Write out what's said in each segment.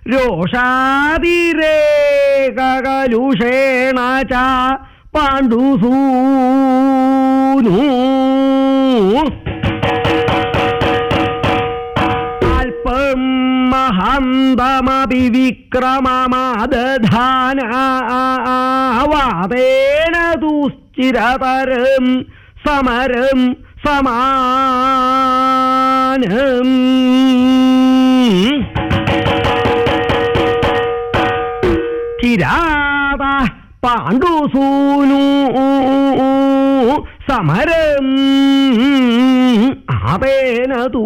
രോഷാതിരേ കകലുഷേണ ച പാണ്ഡുസൂനു അല്പം മഹന്തമപി വിക്രമമാദധാനവാദേന ദുശ്ചിരതരം സമരം സമാനം കിരാത പാണ്ഡുസൂനു സമരം ആപേന തൂ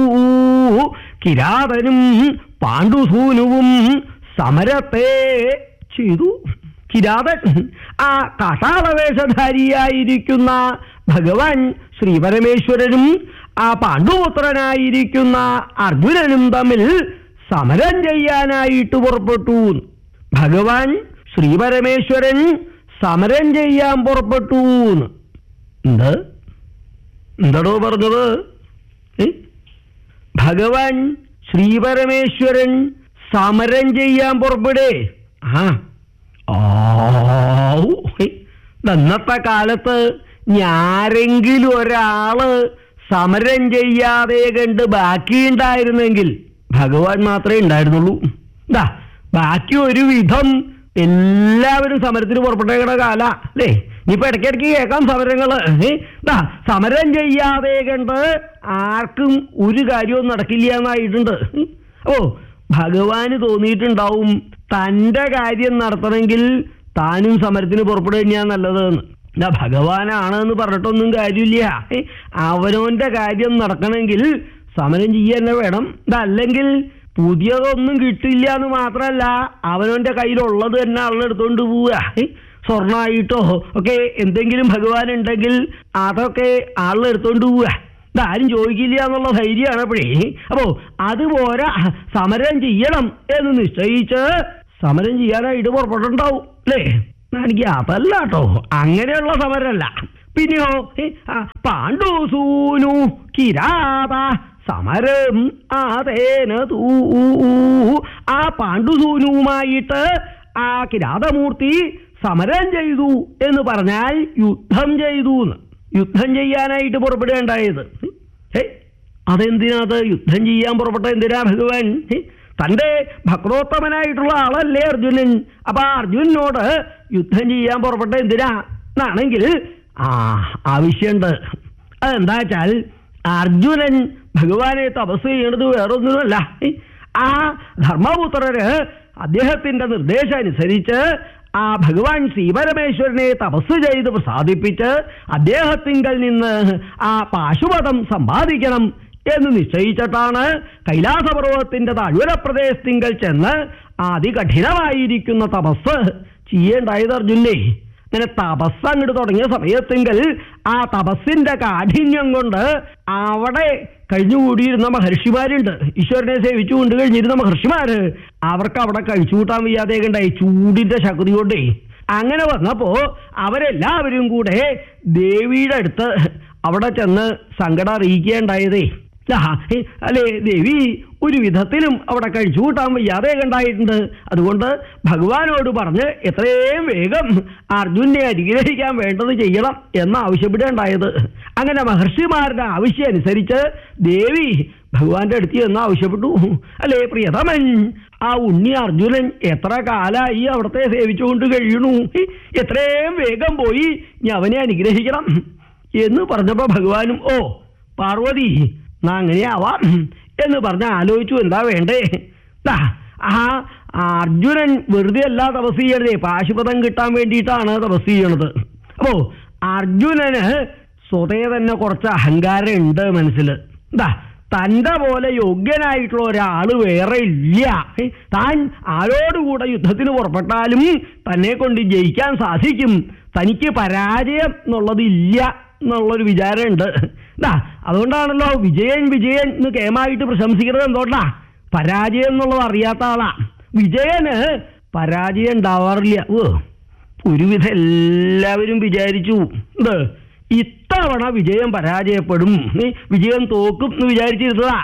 കിരാതനും പാണ്ഡുസൂനുവും സമരത്തെ ചെയ്തു കിരാതൻ ആ കാട്ടാളവേഷധാരിയായിരിക്കുന്ന ഭഗവാൻ ശ്രീപരമേശ്വരനും ആ പാണ്ഡുപുത്രനായിരിക്കുന്ന അർജുനനും തമ്മിൽ സമരം ചെയ്യാനായിട്ട് പുറപ്പെട്ടു ഭഗവാൻ ശ്രീപരമേശ്വരൻ സമരം ചെയ്യാൻ പുറപ്പെട്ടു എന്ത് എന്താടോ പറഞ്ഞത് ഏ? ഭഗവാൻ ശ്രീപരമേശ്വരൻ സമരം ചെയ്യാൻ പുറപ്പെടേ ആ ആവൂ. ഹേ. ഇന്നത്തെ കാലത്ത് ഞാരെങ്കിലും ഒരാള് സമരം ചെയ്യാതെ കണ്ട് ബാക്കിയുണ്ടായിരുന്നെങ്കിൽ ഭഗവാൻ മാത്രമേ ഉണ്ടായിരുന്നുള്ളൂ എന്താ ബാക്കി ഒരു വിധം എല്ലാവരും സമരത്തിന് പുറപ്പെട്ടേക്കണ കാല അല്ലേ ഇനിയിപ്പോ ഇടയ്ക്കിടയ്ക്ക് കേൾക്കാം സമരങ്ങള് ഏ? ദാ സമരം ചെയ്യാതെ കണ്ട് ആർക്കും ഒരു കാര്യവും നടക്കില്ല എന്നായിട്ടുണ്ട് ഓ ഭഗവാന് തോന്നിയിട്ടുണ്ടാവും തന്റെ കാര്യം നടത്തണമെങ്കിൽ താനും സമരത്തിന് പുറപ്പെടുക തന്നെയാ നല്ലതെന്ന് എന്നാ ഭഗവാനാണ് എന്ന് പറഞ്ഞിട്ടൊന്നും കാര്യമില്ല ഏ? അവനവന്റെ കാര്യം നടക്കണമെങ്കിൽ സമരം ചെയ്യാൻ തന്നെ വേണം ഇതല്ലെങ്കിൽ പുതിയതൊന്നും കിട്ടില്ല എന്ന് മാത്രമല്ല അവനവന്റെ കയ്യിലുള്ളത് തന്നെ ആളെടുത്തോണ്ട് പോവുക ഏ? സ്വർണ്ണമായിട്ടോ ഒക്കെ എന്തെങ്കിലും ഭഗവാൻ ഉണ്ടെങ്കിൽ അതൊക്കെ ആളെടുത്തോണ്ട് പോവുക ഇതാരും ചോദിക്കില്ല എന്നുള്ള ധൈര്യമാണ് അപ്പോഴേ അപ്പോ അതുപോലെ സമരം ചെയ്യണം എന്ന് നിശ്ചയിച്ച് സമരം ചെയ്യാനായിട്ട് പുറപ്പെട്ടുണ്ടാവും അല്ലേ എനിക്ക് അതല്ല കേട്ടോ അങ്ങനെയുള്ള സമരമല്ല പിന്നെയോ ഏ, ആ, പാണ്ഡുസൂനു കിരാത സമരം ആതേന തൂ ആ പാണ്ഡുസൂനുവുമായിട്ട് ആ കിരാതമൂർത്തി സമരം ചെയ്തു എന്ന് പറഞ്ഞാൽ യുദ്ധം ചെയ്തു എന്ന് യുദ്ധം ചെയ്യാനായിട്ട് പുറപ്പെടുകയുണ്ടായത് ഹേ അതെന്തിനാത് യുദ്ധം ചെയ്യാൻ പുറപ്പെട്ട എന്തിനാ ഭഗവാൻ ഹേ, തന്റെ ഭക്തോത്തമനായിട്ടുള്ള ആളല്ലേ അർജുനൻ അപ്പൊ ആ അർജുനനോട് യുദ്ധം ചെയ്യാൻ പുറപ്പെട്ട എന്തിനാ എന്നാണെങ്കിൽ ആ ആവശ്യമുണ്ട് അതെന്താ വെച്ചാൽ അർജുനൻ ഭഗവാനെ തപസ് ചെയ്യണത് വേറൊന്നുമല്ല ഹേ, ആ ധർമ്മപുത്രര് അദ്ദേഹത്തിന്റെ നിർദ്ദേശം അനുസരിച്ച് ആ ഭഗവാൻ ശ്രീപരമേശ്വരനെ തപസ് ചെയ്ത് പ്രസാദിപ്പിച്ച് അദ്ദേഹത്തിങ്കൽ നിന്ന് ആ പാശുപതം സമ്പാദിക്കണം എന്ന് നിശ്ചയിച്ചിട്ടാണ് കൈലാസപർവ്വതത്തിന്റെ താഴ്വര പ്രദേശത്തിങ്കൽ ചെന്ന് ആ അതികഠിനമായിരിക്കുന്ന തപസ് ചെയ്യേണ്ടായത് അർജുനെ അങ്ങനെ തപസ് അങ്ങോട്ട് തുടങ്ങിയ സമയത്തെങ്കിൽ ആ തപസ്സിന്റെ കാഠിന്യം കൊണ്ട് അവിടെ കഴിഞ്ഞുകൂടിയിരുന്ന മഹർഷിമാരുണ്ട് ഈശ്വരനെ സേവിച്ചു കൊണ്ട് കഴിഞ്ഞിരുന്ന മഹർഷിമാര് അവർക്ക് അവിടെ കഴിച്ചു കൂട്ടാൻ വയ്യാതെ ഉണ്ടായി ചൂടിന്റെ ശക്തി കൊണ്ടേ അങ്ങനെ വന്നപ്പോ അവരെല്ലാവരും കൂടെ ദേവിയുടെ അടുത്ത് അവിടെ ചെന്ന് സങ്കടം അറിയിക്കുകയുണ്ടായതേ ആ, ഹേ, അല്ലേ ദേവി ഒരു വിധത്തിലും അവിടെ കഴിച്ചു കൂട്ടാൻ വയ്യാതെ കണ്ടായിട്ടുണ്ട് അതുകൊണ്ട് ഭഗവാനോട് പറഞ്ഞ് എത്രയും വേഗം അർജുനെ അനുഗ്രഹിക്കാൻ വേണ്ടത് ചെയ്യണം എന്ന് ആവശ്യപ്പെടുകയുണ്ടായത് അങ്ങനെ മഹർഷിമാരുടെ ആവശ്യം അനുസരിച്ച് ദേവി ഭഗവാന്റെ അടുത്ത് എന്ന് ആവശ്യപ്പെട്ടു അല്ലേ പ്രിയതമൻ ആ ഉണ്ണി അർജുനൻ എത്ര കാലായി അവിടത്തെ സേവിച്ചുകൊണ്ട് കഴിയണു എത്രയും വേഗം പോയി ഇനി അവനെ അനുഗ്രഹിക്കണം എന്ന് പറഞ്ഞപ്പോ ഭഗവാനും ഓ പാർവതി എന്നാ അങ്ങനെയാവാം എന്ന് പറഞ്ഞ് ആലോചിച്ചു എന്താ വേണ്ടേ ദാ, ആ ആ അർജുനൻ വെറുതെ അല്ല തപസ് ചെയ്യണതേ പാശുപതം കിട്ടാൻ വേണ്ടിയിട്ടാണ് തപസ് ചെയ്യണത് അപ്പോ അർജുനന് സ്വതേ തന്നെ കുറച്ച് അഹങ്കാരം ഉണ്ട് മനസ്സിൽ എന്താ തന്റെ പോലെ യോഗ്യനായിട്ടുള്ള ഒരാള് വേറെ ഇല്ല ഏ, താൻ ആരോടുകൂടെ യുദ്ധത്തിന് പുറപ്പെട്ടാലും തന്നെ കൊണ്ട് ജയിക്കാൻ സാധിക്കും തനിക്ക് പരാജയം എന്നുള്ളത് ഇല്ല എന്നുള്ളൊരു വിചാരമുണ്ട് എന്താ അതുകൊണ്ടാണല്ലോ വിജയൻ വിജയൻ എന്ന് കേമായിട്ട് പ്രശംസിക്കുന്നത് എന്തുകൊണ്ടാ പരാജയം എന്നുള്ളത് അറിയാത്ത ആളാ വിജയന് പരാജയം ഉണ്ടാവാറില്ല ഓ ഒരുവിധം എല്ലാവരും വിചാരിച്ചു എന്ത് ഇത്തവണ വിജയം പരാജയപ്പെടും നീ വിജയം തോക്കും എന്ന് വിചാരിച്ചിരുന്നതാ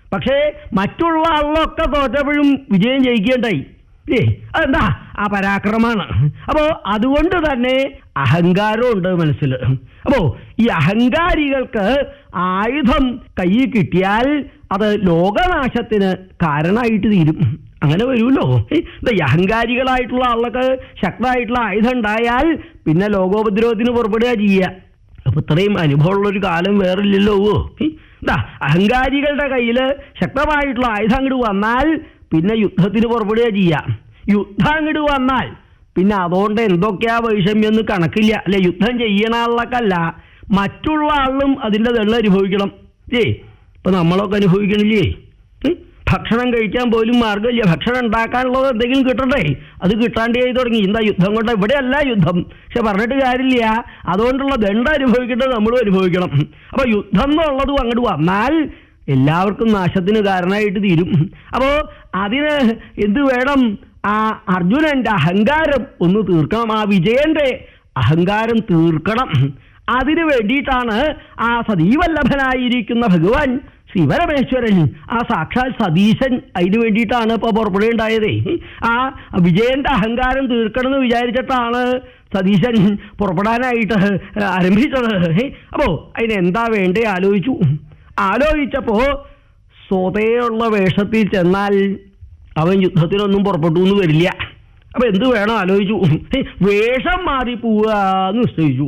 പക്ഷേ മറ്റുള്ള ആളിലൊക്കെ തോറ്റപ്പോഴും വിജയം ജയിക്കേണ്ടായി ഏ അതെന്താ ആ പരാക്രമാണ് അപ്പോ അതുകൊണ്ട് തന്നെ അഹങ്കാരമുണ്ട് മനസ്സിൽ അപ്പോ ഈ അഹങ്കാരികൾക്ക് ആയുധം കയ്യിൽ കിട്ടിയാൽ അത് ലോകനാശത്തിന് കാരണമായിട്ട് തീരും അങ്ങനെ വരുമല്ലോ ഏ, ദേ ഈ അഹങ്കാരികളായിട്ടുള്ള ആളുകൾക്ക് ശക്തമായിട്ടുള്ള ആയുധം ഉണ്ടായാൽ പിന്നെ ലോകോപദ്രവത്തിന് പുറപ്പെടുക ചെയ്യുക അപ്പൊ ഇത്രയും അനുഭവമുള്ള ഒരു കാലം വേറില്ലല്ലോ ഏ, ദാ അഹങ്കാരികളുടെ കയ്യിൽ ശക്തമായിട്ടുള്ള ആയുധം അങ്ങോട്ട് വന്നാൽ പിന്നെ യുദ്ധത്തിന് പുറപ്പെടുക ചെയ്യാം യുദ്ധം അങ്ങോട്ട് വന്നാൽ പിന്നെ അതുകൊണ്ട് എന്തൊക്കെയാ വൈഷമ്യം എന്ന് കണക്കില്ല അല്ലെ യുദ്ധം ചെയ്യണ ആളിലൊക്കെയല്ല മറ്റുള്ള ആളിലും അതിൻ്റെ തെള്ള അനുഭവിക്കണം ഏ ഇപ്പൊ നമ്മളൊക്കെ അനുഭവിക്കണില്ലേ ഏ? ഭക്ഷണം കഴിക്കാൻ പോലും മാർഗമില്ല ഭക്ഷണം ഉണ്ടാക്കാനുള്ളത് എന്തെങ്കിലും കിട്ടണ്ടേ അത് കിട്ടാണ്ടേ തുടങ്ങി എന്താ യുദ്ധം കൊണ്ട് ഇവിടെയല്ല യുദ്ധം പക്ഷെ പറഞ്ഞിട്ട് കാര്യമില്ല അതുകൊണ്ടുള്ള ദണ്ഡ അനുഭവിക്കേണ്ടത് നമ്മളും അനുഭവിക്കണം അപ്പൊ യുദ്ധം എന്നുള്ളതും അങ്ങോട്ട് വന്നാൽ എല്ലാവർക്കും നാശത്തിന് കാരണമായിട്ട് തീരും അപ്പോ അതിന് എന്ത് വേണം ആ അർജുനന്റെ അഹങ്കാരം ഒന്ന് തീർക്കണം ആ വിജയന്റെ അഹങ്കാരം തീർക്കണം അതിനു വേണ്ടിയിട്ടാണ് ആ സതീവല്ലഭനായിരിക്കുന്ന ഭഗവാൻ ശിവരമേശ്വരൻ ആ സാക്ഷാൽ സതീശൻ അതിനു വേണ്ടിയിട്ടാണ് ഇപ്പൊ പുറപ്പെടുകയുണ്ടായതേ ആ വിജയന്റെ അഹങ്കാരം തീർക്കണം എന്ന് വിചാരിച്ചിട്ടാണ് സതീശൻ പുറപ്പെടാനായിട്ട് ആരംഭിച്ചത് അപ്പോ അതിന് എന്താ വേണ്ടേ ആലോചിച്ചു ആലോചിച്ചപ്പോ സ്വതയുള്ള വേഷത്തിൽ ചെന്നാൽ അവൻ യുദ്ധത്തിനൊന്നും പുറപ്പെട്ടു എന്ന് വരില്ല അപ്പൊ എന്ത് വേണം ആലോചിച്ചു ഹേ, വേഷം മാറി പോവാന്ന് നിശ്ചയിച്ചു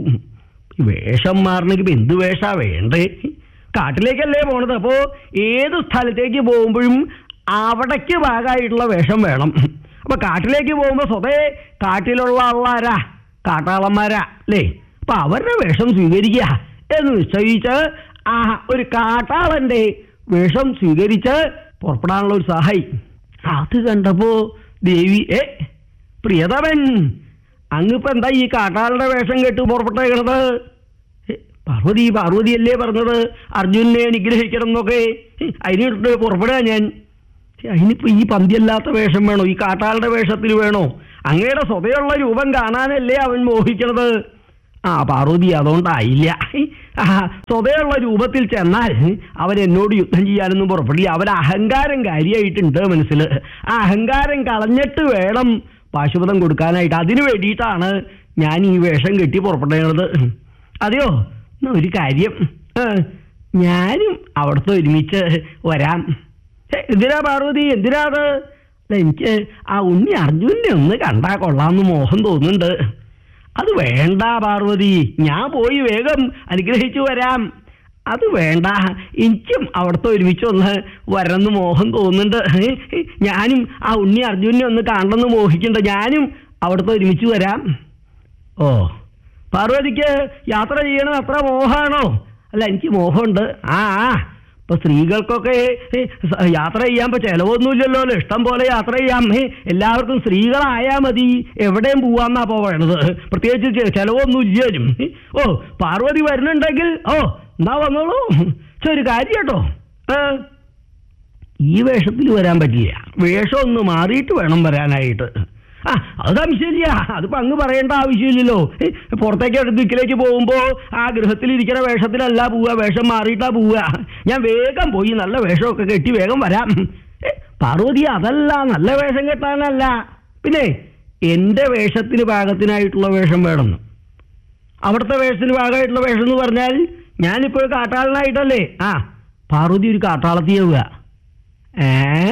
ഈ വേഷം മാറണമെങ്കിൽ ഇപ്പൊ എന്ത് വേഷാ വേണ്ടേ കാട്ടിലേക്കല്ലേ പോണത് അപ്പോ ഏത് സ്ഥലത്തേക്ക് പോകുമ്പോഴും അവിടേക്ക് ഭാഗമായിട്ടുള്ള വേഷം വേണം അപ്പൊ കാട്ടിലേക്ക് പോകുമ്പോ സ്വതേ കാട്ടിലുള്ള ആളാരാ കാട്ടാളന്മാരാ അല്ലേ അപ്പൊ അവരുടെ വേഷം സ്വീകരിക്കുക എന്ന് നിശ്ചയിച്ച് ആ ഒരു കാട്ടാളന്റെ വേഷം സ്വീകരിച്ച് പുറപ്പെടാനുള്ള ഒരു സഹായി അത് കണ്ടപ്പോ ദേവി ഏ പ്രിയതമൻ അങ്ങിപ്പോ എന്താ ഈ കാട്ടാളുടെ വേഷം കെട്ട് പുറപ്പെട്ടേക്കണത് ഏ, പാർവതി പാർവതിയല്ലേ പറഞ്ഞത് അർജുനെ അനുഗ്രഹിക്കണം എന്നൊക്കെ ഏ, അതിനിട്ട് പുറപ്പെടുക ഞാൻ ഏ, അതിനിപ്പോ ഈ പന്തിയല്ലാത്ത വേഷം വേണോ ഈ കാട്ടാളുടെ വേഷത്തിൽ വേണോ അങ്ങയുടെ സ്വതയുള്ള രൂപം കാണാനല്ലേ അവൻ മോഹിക്കണത് ആ പാർവതി അതുകൊണ്ടായില്ല ആ, സ്വതയുള്ള രൂപത്തിൽ ചെന്നാൽ അവൻ എന്നോട് യുദ്ധം ചെയ്യാനൊന്നും പുറപ്പെടില്ല അവൻ അഹങ്കാരം കാര്യമായിട്ടുണ്ട് മനസ്സിൽ ആ അഹങ്കാരം കളഞ്ഞിട്ട് വേണം പാശുപതം കൊടുക്കാനായിട്ട് അതിനു വേണ്ടിയിട്ടാണ് ഞാൻ ഈ വേഷം കെട്ടി പുറപ്പെട്ടത് അതെയോ എന്നാ ഒരു കാര്യം ആ, ഞാനും അവിടുത്തെ ഒരുമിച്ച് വരാം ഏ, എന്തിനാ പാർവതി എന്തിനാ അത് അല്ല, എനിക്ക് ആ ഉണ്ണി അർജുനെ ഒന്ന് കണ്ടാ കൊള്ളാമെന്ന് മോഹം തോന്നുന്നുണ്ട് അത് വേണ്ട പാർവതി ഞാൻ പോയി വേഗം അനുഗ്രഹിച്ചു വരാം അത് വേണ്ട എനിക്കും അവിടുത്തെ ഒരുമിച്ച് ഒന്ന് വരണമെന്ന് മോഹം തോന്നുന്നുണ്ട് ഞാനും ആ ഉണ്ണി അർജുനെ ഒന്ന് കാണണമെന്ന് മോഹിക്കുന്നുണ്ട് ഞാനും അവിടുത്തെ ഒരുമിച്ച് വരാം ഓ പാർവതിക്ക് യാത്ര ചെയ്യണത് അത്ര മോഹമാണോ അല്ല എനിക്ക് മോഹമുണ്ട് ആ ആ ഇപ്പൊ സ്ത്രീകൾക്കൊക്കെ ഏ, സ- യാത്ര ചെയ്യാൻ ഇപ്പൊ ചെലവൊന്നുമില്ലല്ലോ അല്ലേ? ഇഷ്ടം പോലെ യാത്ര ചെയ്യാം ഏ, എല്ലാവർക്കും സ്ത്രീകളായാ മതി എവിടെയും പോവാന്നാ ഇപ്പൊ പറയണത് പ്രത്യേകിച്ച് ചെ- ചെലവൊന്നും ഇല്ലേലും ഏ, ഓ പാർവതി വരുന്നുണ്ടെങ്കിൽ ഓ എന്നാ വന്നോളൂ പക്ഷെ ഒരു കാര്യം കേട്ടോ ഏ, ഈ വേഷത്തിൽ വരാൻ പറ്റില്ല വേഷം ഒന്ന് മാറിയിട്ട് വേണം വരാനായിട്ട് ആ അത് ആവശ്യമില്ല അതിപ്പോ അങ്ങ് പറയേണ്ട ആവശ്യമില്ലല്ലോ ഏ, പുറത്തേക്ക് അടുത്ത് ദിക്കിലേക്ക് പോകുമ്പോ ആ ഗൃഹത്തിലിരിക്കുന്ന വേഷത്തിലല്ല പോവുക വേഷം മാറിയിട്ടാ പോവുക ഞാൻ വേഗം പോയി നല്ല വേഷമൊക്കെ കെട്ടി വേഗം വരാം ഏ, പാർവതി അതല്ല നല്ല വേഷം കെട്ടാനല്ല പിന്നെ എന്റെ വേഷത്തിന് പാകത്തിനായിട്ടുള്ള വേഷം വേണമെന്ന് അവിടുത്തെ വേഷത്തിന് ഭാഗമായിട്ടുള്ള വേഷം എന്ന് പറഞ്ഞാൽ ഞാനിപ്പോൾ കാട്ടാളനായിട്ടല്ലേ ആ പാർവതി ഒരു കാട്ടാളത്തിയാവുക ഏ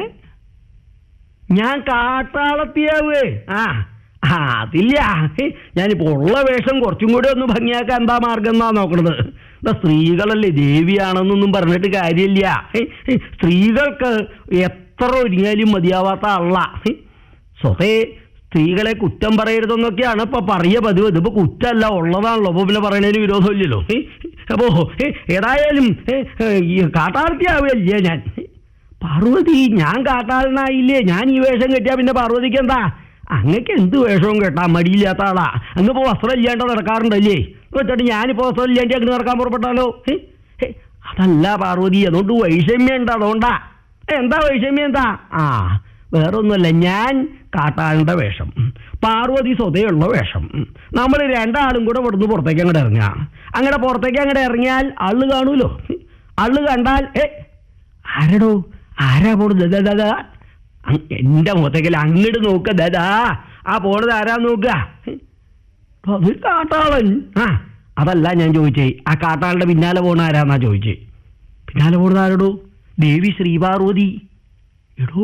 ഞാൻ കാട്ടാളത്തിയാവേ ആ ആ അതില്ല ഹേ, ഞാനിപ്പോ ഉള്ള വേഷം കുറച്ചും കൂടി ഒന്ന് ഭംഗിയാക്കാൻ എന്താ മാർഗം എന്നാ നോക്കണത് ഇതാ സ്ത്രീകളല്ലേ ദേവിയാണെന്നൊന്നും പറഞ്ഞിട്ട് കാര്യമില്ല ഹേ, ഹേ, സ്ത്രീകൾക്ക് എത്ര ഒരുങ്ങിയാലും മതിയാവാത്ത ആള സ്വതേ സ്ത്രീകളെ കുറ്റം പറയരുതെന്നൊക്കെയാണ് ഇപ്പൊ പറയ പതിവ് ഇതിപ്പോ കുറ്റമല്ല ഉള്ളതാണല്ലോ അപ്പൊ പിന്നെ പറയണതിന് വിരോധമില്ലല്ലോ ഹേ, അപ്പോ ഹേ, ഏതായാലും ഹേ, ഹേ, ഈ കാട്ടാർത്തിയാവില്ല ഞാൻ ഹേ, പാർവതി ഞാൻ കാട്ടാളനായില്ലേ ഞാൻ ഈ വേഷം കെട്ടിയാ പിന്നെ പാർവതിക്ക് എന്താ അങ്ങക്ക് എന്ത് വേഷവും കേട്ടാ മടിയില്ലാത്ത ആളാ അങ്ങിപ്പോ വസ്ത്രം ഇല്ലാണ്ട് നടക്കാറുണ്ടല്ലേ വെച്ചിട്ട് ഞാനിപ്പോ വസ്ത്രം ഇല്ലാണ്ട് അങ്ങനെ നടക്കാൻ പുറപ്പെട്ടാലോ ഹേ, ഹേ, അതല്ല പാർവതി അതുകൊണ്ട് വൈഷമ്യം ഉണ്ട് അതുകൊണ്ടാ ഏ, എന്താ വൈഷമ്യം എന്താ ആ വേറൊന്നുമല്ല ഞാൻ കാട്ടാളിന്റെ വേഷം പാർവതി സ്വതയുള്ള വേഷം നമ്മൾ രണ്ടാളും കൂടെ ഇവിടുന്ന് പുറത്തേക്ക് അങ്ങോട്ട് ഇറങ്ങാം അങ്ങനെ പുറത്തേക്ക് അങ്ങോട്ട് ഇറങ്ങിയാൽ ആള് കാണൂലോ ആള് കണ്ടാൽ ഏ ആരടോ ആരാ പോണത് ദാ, ദാ, ദാ. അങ് എന്റെ മുഖത്തേക്കല്ല അങ്ങോട്ട് നോക്ക ദാ ആ പോണത് ആരാ നോക്കുക അത് കാട്ടാളൻ ആ അതല്ല ഞാൻ ചോദിച്ചേ ആ കാട്ടാളുടെ പിന്നാലെ പോണ ആരാന്നാ ചോദിച്ചേ പിന്നാലെ പോണത് ആരോടോ ദേവി ശ്രീപാർവതി എടോ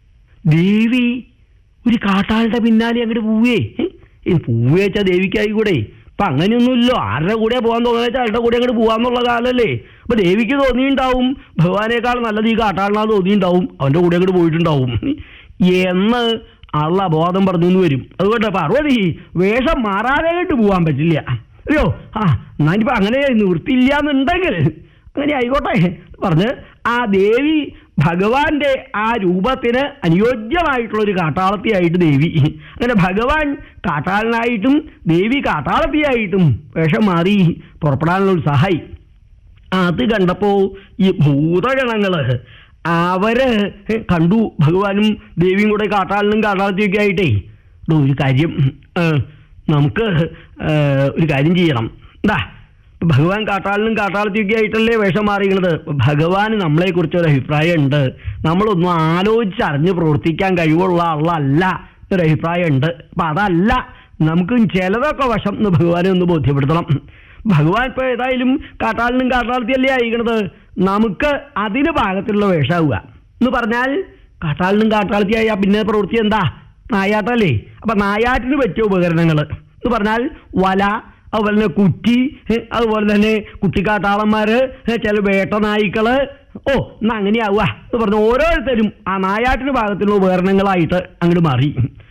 ദേവി ഒരു കാട്ടാളുടെ പിന്നാലെ അങ്ങോട്ട് പോവേ ഈ പൂവ് വെച്ചാൽ ദേവിക്കായി കൂടെ ഇപ്പൊ അങ്ങനെയൊന്നുമില്ലോ ആരുടെ കൂടെ പോകാൻ തോന്നുന്ന വെച്ചാൽ ആരുടെ കൂടെ അങ്ങോട്ട് പോകാന്നുള്ള കാലല്ലേ അപ്പൊ ദേവിക്ക് തോന്നിയിട്ടുണ്ടാവും ഭഗവാനേക്കാൾ നല്ലത് ഈ കാട്ടാളിനാ തോന്നിയിട്ടുണ്ടാവും അവന്റെ കൂടെ അങ്ങോട്ട് പോയിട്ടുണ്ടാവും എന്ന് ആളുടെ അബോധം പറഞ്ഞു എന്ന് വരും അതുകൊണ്ട് പാർവതി വേഷം മാറാതെ ആയിട്ട് പോകാൻ പറ്റില്ല അയ്യോ ആ എന്നാനിപ്പോ അങ്ങനെ നിവൃത്തിയില്ല എന്നുണ്ടെങ്കിൽ അങ്ങനെ ആയിക്കോട്ടെ പറഞ്ഞ് ആ ദേവി ഭഗവാന്റെ ആ രൂപത്തിന് അനുയോജ്യമായിട്ടുള്ള ഒരു കാട്ടാളത്തിയായിട്ട് ദേവി അങ്ങനെ ഭഗവാൻ കാട്ടാളനായിട്ടും ദേവി കാട്ടാളത്തിയായിട്ടും വേഷം മാറി പുറപ്പെടാനുള്ള ഉത്സാഹമായി അത് കണ്ടപ്പോ ഈ ഭൂതഗണങ്ങള് അവര് കണ്ടു ഭഗവാനും ദേവിയും കൂടെ കാട്ടാളിനും കാട്ടാളത്തിയൊക്കെ ആയിട്ടേ എടോ, ഒരു കാര്യം ഏ, നമുക്ക് ഏ, ഒരു കാര്യം ചെയ്യണം എന്താ ഇപ്പൊ ഭഗവാൻ കാട്ടാളിനും കാട്ടാളത്തിയൊക്കെ ആയിട്ടല്ലേ വേഷം മാറിയത് ഭഗവാന് നമ്മളെ കുറിച്ച് ഒരു അഭിപ്രായം ഉണ്ട് നമ്മളൊന്നും ആലോചിച്ച് അറിഞ്ഞ് പ്രവർത്തിക്കാൻ കഴിവുള്ള ആളല്ല ഒരു അഭിപ്രായം ഉണ്ട് അപ്പൊ അതല്ല നമുക്ക് ചിലതൊക്കെ വശം എന്ന് ഭഗവാനെ ഒന്ന് ബോധ്യപ്പെടുത്തണം ഭഗവാൻ ഇപ്പൊ ഏതായാലും കാട്ടാളിനും കാട്ടാളത്തിയല്ലേ അയക്കണത് നമുക്ക് അതിന് പാകത്തിലുള്ള വേഷമാവുക എന്ന് പറഞ്ഞാൽ കാട്ടാളിനും കാട്ടാളത്തിയായ പിന്നെ പ്രവൃത്തി എന്താ നായാട്ടല്ലേ അപ്പൊ നായാട്ടിന് പറ്റിയ ഉപകരണങ്ങൾ എന്ന് പറഞ്ഞാൽ വല അതുപോലെ തന്നെ കുറ്റി ഏ, അതുപോലെ തന്നെ കുട്ടിക്കാട്ടാളന്മാര് ഏ, ചില വേട്ട നായ്ക്കള് ഓ എന്നാ അങ്ങനെയാവുക എന്ന് പറഞ്ഞ ഓരോരുത്തരും ആ നായാട്ടിന് പാകത്തിലുള്ള ഉപകരണങ്ങളായിട്ട് അങ്ങോട്ട് മാറി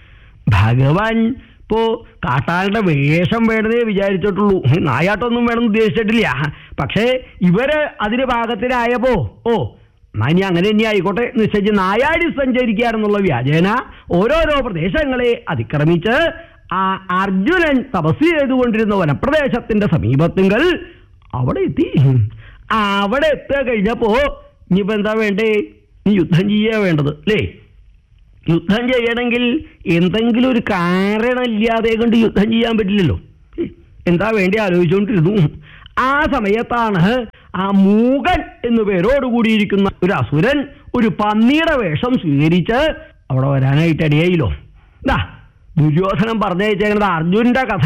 ഭഗവാൻ ഇപ്പോ കാട്ടാളുടെ വേഷം വേണമെന്നേ വിചാരിച്ചിട്ടുള്ളൂ നായാട്ടൊന്നും വേണമെന്ന് ഉദ്ദേശിച്ചിട്ടില്ല പക്ഷേ ഇവര് അതിന് പാകത്തിനായപ്പോ ഓ എന്നാ ഇനി അങ്ങനെ തന്നെ ആയിക്കോട്ടെ നിശ്ചയിച്ച് നായാടി സഞ്ചരിക്കാനെന്നുള്ള വ്യാജേന ഓരോരോ പ്രദേശങ്ങളെ അതിക്രമിച്ച് ആ അർജുനൻ തപസ് ചെയ്തുകൊണ്ടിരുന്ന വനപ്രദേശത്തിന്റെ സമീപത്തുങ്കൽ അവിടെ എത്തി അവിടെ എത്തുക കഴിഞ്ഞപ്പോ ഇനിയിപ്പോ എന്താ വേണ്ടേ നീ യുദ്ധം ചെയ്യാ വേണ്ടത് അല്ലേ യുദ്ധം ചെയ്യണമെങ്കിൽ എന്തെങ്കിലും ഒരു കാരണമില്ലാതെ കൊണ്ട് യുദ്ധം ചെയ്യാൻ പറ്റില്ലല്ലോ എന്താ വേണ്ടി ആലോചിച്ചുകൊണ്ടിരുന്നു ആ സമയത്താണ് ആ മൂകൻ എന്നു പേരോട് കൂടിയിരിക്കുന്ന ഒരു അസുരൻ ഒരു പന്നിയുടെ വേഷം സ്വീകരിച്ച് അവിടെ വരാനായിട്ട് ഇടയായില്ലോ ദാ ദുര്യോധനം പറഞ്ഞയച്ചേക്കുന്നത് അർജുനന്റെ കഥ